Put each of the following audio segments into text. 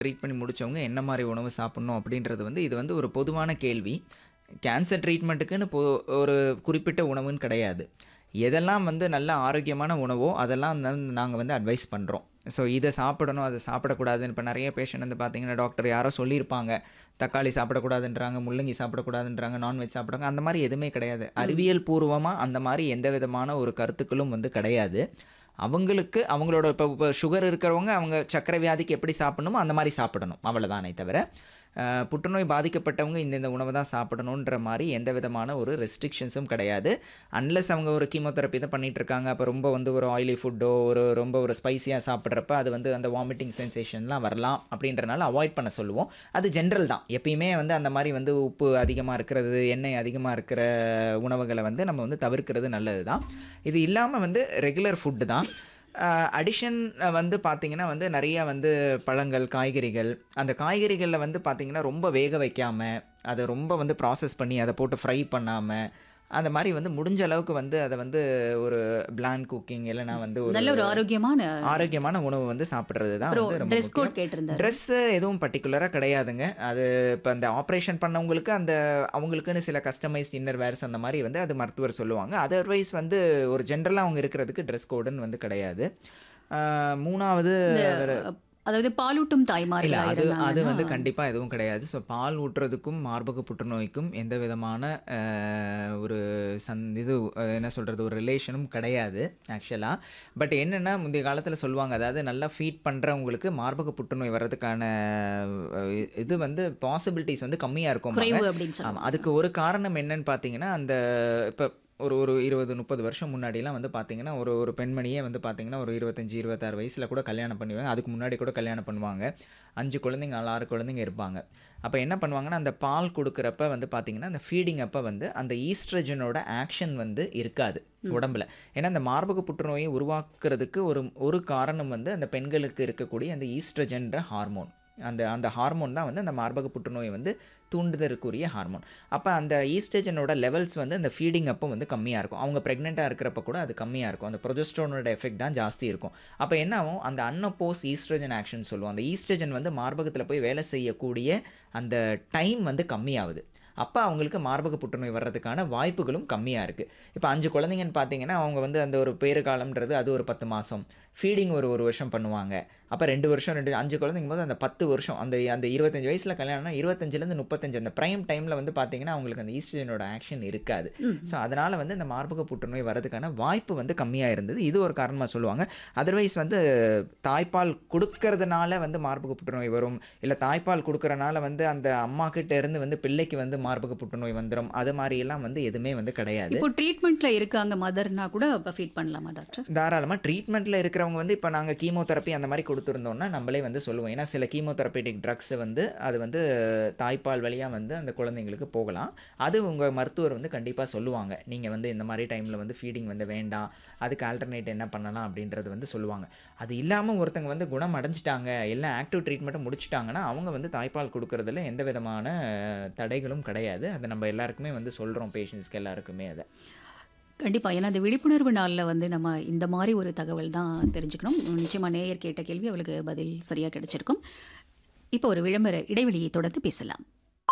Treat பண்ணி முடிச்சவங்க என்ன மாரி உணவு சாப்பிடணும் அப்படின்றது வந்து இது வந்து ஒரு பொதுவான கேள்வி. கேன்சர் ட்ரீட்மெண்ட்டுக்குன்னு பொ ஒரு குறிப்பிட்ட உணவுன்னு கிடையாது. எதெல்லாம் வந்து நல்ல ஆரோக்கியமான உணவோ, அதெல்லாம் நல் நாங்க வந்து அட்வைஸ் பண்றோம். ஸோ இத சாப்பிடணும், அத சாப்பிடக்கூடாதுன்னு இப்ப நெறைய பேஷண்ட் வந்து பார்த்தீங்கன்னா, டாக்டர் யாரோ சொல்லியிருப்பாங்க. தக்காளி சாப்பிடக்கூடாதுன்றாங்க, முள்ளங்கி சாப்பிடக்கூடாதுன்றாங்க, நான்வெஜ் சாப்பிடுறாங்க. அந்த மாரி எதுவுமே கிடையாது. ம். அறிவியல் பூர்வமா அந்த மாரி எந்த விதமான ஒரு கருத்துக்களும் வந்து கிடையாது. அவங்களுக்கு அவங்களோட இப்ப இப்ப சுகர் இருக்கிறவங்க, அவங்க சர்க்கரை வியாதிக்கு எப்படி சாப்பிடணுமோ, அந்த மாரி சாப்பிடணும். அவ்வளதானே தவிர, அ புற்றுநோய் பாதிக்கப்பட்டவங்க இந்த இந்த உணவ தான் சாப்பிடணுன்ற மாரி எந்த விதமான ஒரு ரெஸ்ட்ரிக்ஷன்ஸும் கிடையாது. அன்லெஸ் அவங்க ஒரு கீமோதெரப்பி தான் பண்ணிட்டு இருக்காங்க. அப்ப ரொம்ப வந்து ஒரு ஆயிலி ஃபுட்டோ, ஒரு ரொம்ப ஒரு ஸ்பைசியா சாப்பிடுறப்ப, அது வந்து அந்த வாமிட்டிங் சென்சேஷன்லாம் வரலாம் அப்படின்றனால அவாய்ட் பண்ண சொல்லுவோம். அது ஜென்ரல் தான். எப்பயுமே வந்து அந்த மாரி வந்து உப்பு அதிகமா இருக்கிறது, எண்ணெய் அதிகமா இருக்கிற உணவுகள வந்து நம்ம வந்து தவிர்க்கிறது நல்லது தான். இது இல்லாம வந்து ரெகுலர் ஃபுட் தான். அ அடிஷன் வந்து பார்த்தீங்கன்னா வந்து நெறைய வந்து பழங்கள், காய்கறிகள், அந்த காய்கறிகள்ல வந்து பார்த்தீங்கன்னா, ரொம்ப வேக வைக்காம, அத ரொம்ப வந்து ப்ராசஸ் பண்ணி அத போட்டு ஃப்ரை பண்ணாம, அந்த மாரி வந்து முடிஞ்ச அளவுக்கு வந்து அத வந்து ஒரு பிளாண்ட் குக்கிங் இல்லன்னா வந்து ஒரு நல்ல ஒரு ஆரோக்கியமான ஆரோக்கியமான உணவு வந்து சாப்பிடுறது தான் அப்புறம் வந்து ரொம்ப ட்ரெஸ் கோட் முக்கியம். கேட்டிருந்தாரு. ட்ரெஸ் எதுவும் பர்ட்டிகுலரா கிடையாதுங்க. அது இப்ப அந்த ஆப்பரேஷன் பண்ணவங்களுக்கு அந்த அவங்களுக்குன்னு சில கஸ்டமைஸ்ட் இன்னர் வேர்ஸ் அந்த மாரி வந்து அது மருத்துவர் சொல்லுவாங்க. அதர்வைஸ் வந்து ஒரு ஜென்ரலா அவங்க இருக்கிறதுக்கு ட்ரெஸ் கோடுன்னு வந்து கிடையாது. அ 3வது இந்த வேற அதாவது பாலூட்டும் இல்ல தாய்மார்களா அது அது இருந்தாங்கன்னா வந்து கண்டிப்பா எதுவும் கிடையாது. ஸோ பால் ஊட்டுறதுக்கும், மார்பக புற்றுநோய்க்கும் எந்த விதமான அ ஒரு சந் இது அ என்ன சொல்றது? ஒரு ரிலேஷனும் கிடையாது ஆக்சுவலா. பட் என்னன்னா, முந்தைய காலத்தில சொல்லுவாங்க. அதாவது நல்லா ஃபீட் பண்றவங்களுக்கு மார்பக புற்றுநோய் வர்றதுக்கான அ இது வந்து பாசிபிலிட்டீஸ் வந்து கம்மியா இருக்கும்பாங்க. குறைவு அப்படின்னு ஆமா. சொல்லுவாங்க. அதுக்கு ஒரு காரணம் என்னன்னு பார்த்தீங்கன்னா, அந்த இப்ப ஒரு ஒரு 20, 30 வருஷம் முன்னாடிலாம் வந்து பார்த்தீங்கன்னா, ஒரு ஒரு பெண்மணியே வந்து பார்த்தீங்கன்னா, ஒரு 25, 26 வயசுல கூட கல்யாணம் பண்ணிருவாங்க. அதுக்கு முன்னாடி கூட கல்யாணம் பண்ணுவாங்க. 5 குழந்தைங்க, 6 குழந்தைங்க இருப்பாங்க. அப்ப என்ன பண்ணுவாங்கன்னா, அந்த பால் குடுக்குறப்ப வந்து பார்த்தீங்கன்னா, அந்த ஃபீடிங் அப்ப வந்து அந்த ஈஸ்ட்ரஜனோட ஆக்ஷன் வந்து இருக்காது ம். உடம்புல. ஏன்னா, அந்த மார்பக புற்றுநோயை உருவாக்குறதுக்கு ஒரு ஒரு காரணம் வந்து அந்த பெண்களுக்கு இருக்கக்கூடிய அந்த ஈஸ்ட்ரஜன்ற ஹார்மோன். அந்த அந்த ஹார்மோன் தான் வந்து அந்த மார்பக புற்றுநோய வந்து தூண்டுதற்குரிய ஹார்மோன். அப்ப அந்த ஈஸ்ட்ரஜனோட லெவல்ஸ் வந்து அந்த ஃபீடிங் அப்போ வந்து கம்மியா இருக்கும். அவங்க பிரெக்னன்ட்டா இருக்கிறப்ப கூட அது கம்மியா இருக்கும். அந்த புரொஜெஸ்டரோனோட எஃபெக்ட் தான் ஜாஸ்தி இருக்கும். அப்ப என்ன ஆகும்? அந்த அன்அப்போஸ் ஈஸ்ட்ரஜன் ஆக்ஷன் சொல்லுவோம். அந்த ஈஸ்ட்ரஜன் வந்து மார்பகத்தில போய் வேலை செய்யக்கூடிய அந்த டைம் வந்து கம்மியாவுது. அப்ப அவங்களுக்கு மார்பக புற்றுநோய் வர்றதுக்கான வாய்ப்புகளும் கம்மியா இருக்கு. இப்ப 5 குழந்தைங்கன்னு பார்த்தீங்கன்னா, அவங்க வந்து அந்த ஒரு பேறுகாலம்ன்றது அது ஒரு 10 மாசம். ஃபீடிங் ஒரு 1 வருஷம் பண்ணுவாங்க. அப்ப 2 வருஷம் 2 5 குழந்தைங்கும்போது அந்த 10 வருஷம் அந்த அந்த 25 வயசுல கல்யாணம்னா 25லேருந்து 35 அந்த பிரைம் டைம்ல வந்து பார்த்தீங்கன்னா, அவங்களுக்கு அந்த ஈஸ்ட்ரஜனோட ஆக்ஷன் இருக்காது. ம். ஸோ அதனால வந்து இந்த மார்பக புற்றுநோய் வர்றதுக்கான வாய்ப்பு வந்து கம்மியா இருந்தது. இது ஒரு காரணமா சொல்லுவாங்க. அதர்வைஸ் வந்து தாய்ப்பால் குடுக்கறதுனால வந்து மார்பக புற்றுநோய் வரும். இல்ல தாய்ப்பால் குடுக்கறனால வந்து அந்த அம்மா கிட்ட இருந்து வந்து பிள்ளைக்கு வந்து மார்பக புற்றுநோய் வந்துரும். அது மாரியெல்லாம் வந்து எதுவுமே வந்து கிடையாது. இப்போ ட்ரீட்மெண்ட்ல இருக்காங்க மதர்னா கூட அப்ப ஃபீட் பண்ணலாமா டாக்டர்? தாராளமா ட்ரீட்மெண்ட்ல இருக்கிறவங்க வந்து இப்ப நாங்க கீமோதெரப்பி அந்த மாரி குடுத்துருந்தோம்னா, நம்மளே வந்து சொல்லுவோம். ஏன்னா சில கீமோதெரபெட்டிக் ட்ரக்ஸ் வந்து அது வந்து தாய்ப்பால் வழியா வந்து அந்த குழந்தைங்களுக்கு போகலாம். அது உங்க மருத்துவர் வந்து கண்டிப்பா சொல்லுவாங்க. நீங்க வந்து இந்த மாரி டைம்ல வந்து ஃபீடிங் வந்து வேண்டாம். அதுக்கு ஆல்டர்னேட் என்ன பண்ணலாம் அப்படின்றது வந்து சொல்லுவாங்க. அது இல்லாம ஒருத்தங்க வந்து குணம் அடைஞ்சுட்டாங்க, எல்லாம் ஆக்டிவ் ட்ரீட்மெண்ட்டும் முடிச்சுட்டாங்கன்னா, அவங்க வந்து தாய்ப்பால் குடுக்கறதுல எந்த விதமான தடைகளும் கிடையாது. அத நம்ம எல்லாருக்குமே வந்து சொல்றோம் பேஷண்ட்ஸ்க்கு எல்லாருக்குமே அத. கண்டிப்பா. ஏன்னா இந்த விழிப்புணர்வு நாள்ல வந்து நம்ம இந்த மாரி ஒரு தகவல் தான் தெரிஞ்சுக்கணும். நிச்சயமா நேயர் கேட்ட கேள்வி அவளுக்கு பதில் சரியா கிடைச்சிருக்கும். இப்போ ஒரு விளம்பர இடைவெளியை தொடர்ந்து பேசலாம்.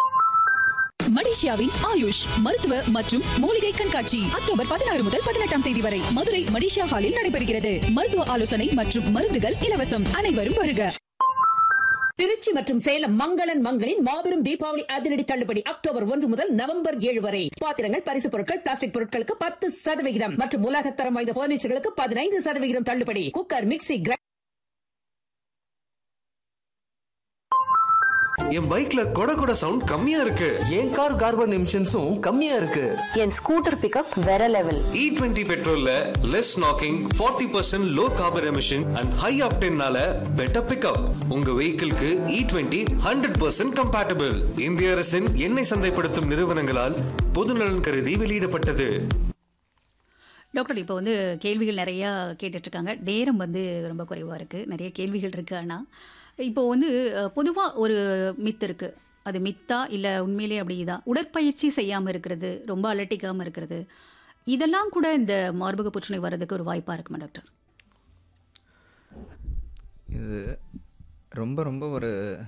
மலேசியாவின் ஆயுஷ் மருத்துவ மற்றும் மூலிகை கண்காட்சி அக்டோபர் பதினாறு முதல் பதினெட்டாம் தேதி வரை மதுரை மலேசியா ஹாலில் நடைபெறுகிறது மருத்துவ ஆலோசனை மற்றும் மருந்துகள் இலவசம் அனைவரும் வருக திருச்சி மற்றும் சேலம் மங்களன் மங்களின் மாபெரும் தீபாவளி அதிரடி தள்ளுபடி அக்டோபர் ஒன்று முதல் நவம்பர் ஏழு வரை பாத்திரங்கள் பரிசு பொருட்கள் பிளாஸ்டிக் பொருட்களுக்கு பத்து சதவிகிதம் மற்றும் உலகத்தரம் வாய்ந்த பர்னிச்சர்களுக்கு பதினைந்து சதவிகிதம் தள்ளுபடி குக்கர் மிக்சி கிரைண்டர் என் பைக்ல கொட கொட சவுண்ட் கம்மியா இருக்கு என் கார் கார்பன் எமிஷன்ஸும் கம்மியா இருக்கு என் ஸ்கூட்டர் பிக்கப் வேற லெவல் இ டுவெண்ட்டி பெட்ரோல்ல less knocking forty percent low carbon emission and high ஆப்டென்னால பெட்டர் பிக்கப் உங்க வெஹிக்கிள்க்கு E twenty hundred percent compatible இந்திய அரசின் எண்ணெய் சந்தைப்படுத்தும் நிறுவனங்களால் பொதுநலன் கருதி வெளியிடப்பட்டது டாக்டர் இப்போ வந்து கேள்விகள் நிறையா கேட்டுட்டு இருக்காங்க. நேரம் வந்து ரொம்ப குறைவா இருக்கு. நிறைய கேள்விகள் இருக்கு ஆனா. இப்போ வந்து பொதுவா ஒரு மித் இருக்கு. அது மித்தா இல்ல உண்மையிலேயே அப்படிதான். உடற்பயிற்சி செய்யாம இருக்கிறது, ரொம்ப அலட்டிக்காம இருக்கிறது. இதெல்லாம் கூட இந்த மார்பக புற்றுநோய் வர்றதுக்கு ஒரு வாய்ப்பா இருக்குமா டாக்டர்? இது ரொம்ப ரொம்ப ஒரு